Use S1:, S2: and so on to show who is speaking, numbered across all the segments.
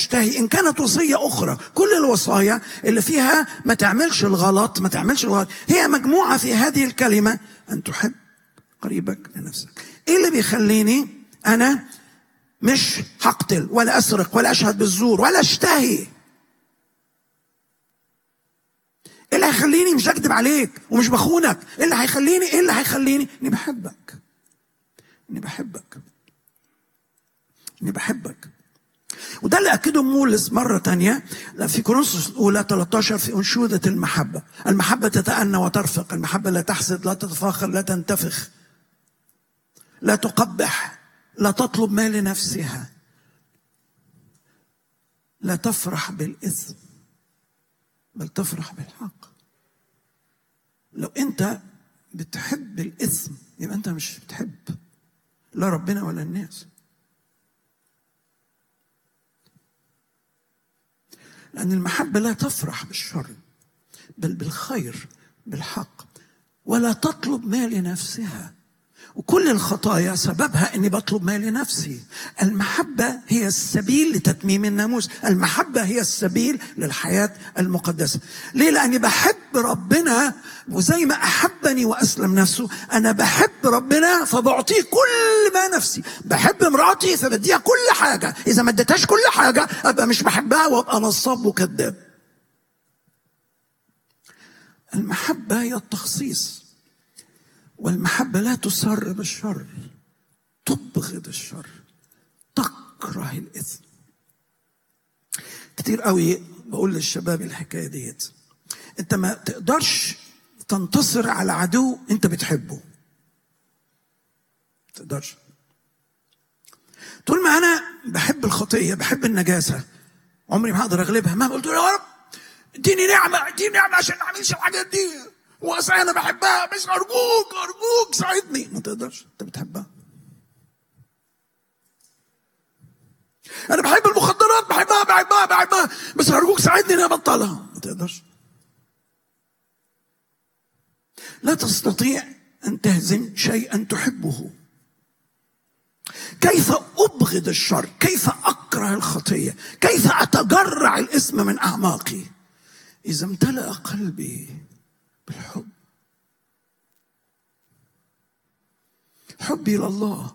S1: تشتهي إن كانت وصية أخرى كل الوصايا اللي فيها ما تعملش الغلط ما تعملش الغلط هي مجموعة في هذه الكلمة أن تحب قريبك لنفسك إيه اللي بيخليني أنا مش هقتل ولا أسرق ولا أشهد بالزور ولا أشتهي إيه اللي هيخليني مش اكذب عليك ومش بخونك ايه اللي هيخليني ايه اللي هيخليني اني بحبك اني بحبك اني بحبك وده اللي اكده مولس مره تانية في كورنثوس الاولى 13 في انشوده المحبه المحبه تتأنى وترفق المحبه لا تحسد لا تتفاخر لا تنتفخ لا تقبح لا تطلب ما لنفسها لا تفرح بالاثم بل تفرح بالحق لو انت بتحب الاثم يبقى انت مش بتحب لا ربنا ولا الناس لان المحبه لا تفرح بالشر بل بالخير بالحق ولا تطلب ما لنفسها وكل الخطايا سببها اني بطلب ما لنفسي المحبه هي السبيل لتتميم الناموس المحبه هي السبيل للحياه المقدسه ليه لاني بحب ربنا وزي ما احبني واسلم نفسه انا بحب ربنا فبعطيه كل ما نفسي بحب مراتي فبديها كل حاجه اذا ما اديتهاش كل حاجه ابقى مش بحبها وابقى نصاب وكذاب المحبه هي التخصيص والمحبة لا تسر بالشر تبغض الشر تكره الإثم كتير قوي بقول للشباب الحكاية ديت انت ما تقدرش تنتصر على عدو انت بتحبه ما تقدرش طول ما انا بحب الخطيه بحب النجاسه عمري ما هقدر اغلبها ما قلت له يا رب اديني نعمه اديني نعمه عشان ما اعملش الحاجات دي واصل انا بحبها بس ارجوك ارجوك ساعدني ما تقدرش انت بتحبها انا بحب المخدرات بحبها بحبها بحبها بس ارجوك ساعدني اني ابطلها ما تقدرش لا تستطيع ان تهزم شيئا تحبه كيف ابغض الشر كيف اكره الخطيه كيف اتجرع الاثم من اعماقي اذا امتلا قلبي بالحب حبي لله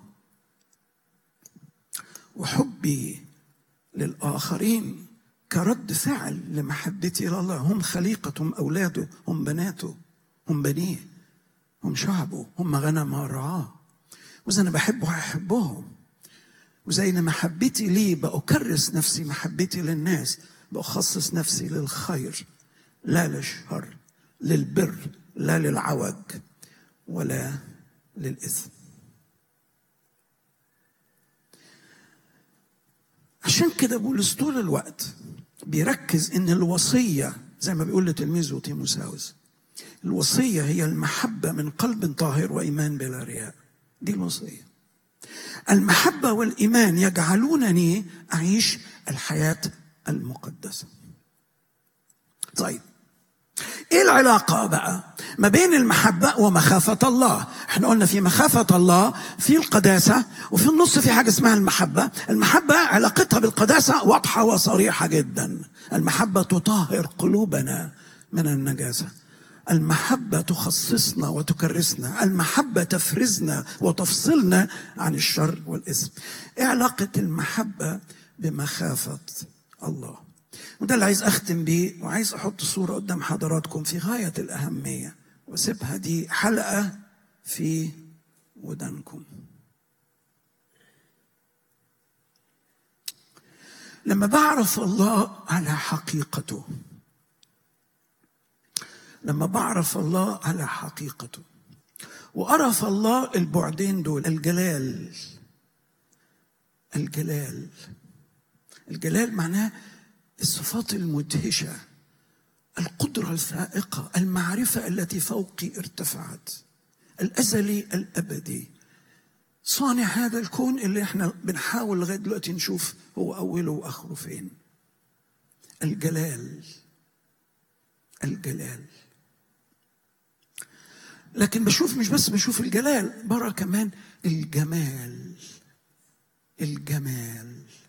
S1: وحبي للآخرين كرد فعل لمحبتي لله هم خليقة هم أولاده هم بناته هم بنيه هم شعبه هم غنم رعاه وإذا أنا بحبه هحبهم وزي ما محبتي ليه بأكرس نفسي محبتي للناس بأخصص نفسي للخير لا للشر للبر لا للعوج ولا للإثم عشان كده بولس طول الوقت بيركز ان الوصيه زي ما بيقول لتلميذه تيموساوس الوصيه هي المحبه من قلب طاهر وايمان بلا رياء دي الوصيه المحبه والايمان يجعلونني اعيش الحياه المقدسه طيب ايه العلاقة بقى ما بين المحبة ومخافة الله احنا قلنا في مخافة الله في القداسة وفي النص في حاجة اسمها المحبة المحبة علاقتها بالقداسة واضحة وصريحة جدا المحبة تطهر قلوبنا من النجاسة المحبة تخصصنا وتكرسنا المحبة تفرزنا وتفصلنا عن الشر والإثم ايه علاقة المحبة بمخافة الله وده اللي عايز اختم بيه وعايز احط صوره قدام حضراتكم في غايه الاهميه واسيبها دي حلقه في ودانكم لما بعرف الله على حقيقته لما بعرف الله على حقيقته وأعرف الله البعدين دول الجلال الجلال الجلال معناه الصفات المدهشه القدره الفائقه المعرفه التي فوقي ارتفعت الازلي الابدي صانع هذا الكون اللي احنا بنحاول لغايه دلوقتي نشوف هو اوله واخره فين الجلال الجلال لكن بشوف مش بس بشوف الجلال برا كمان الجمال الجمال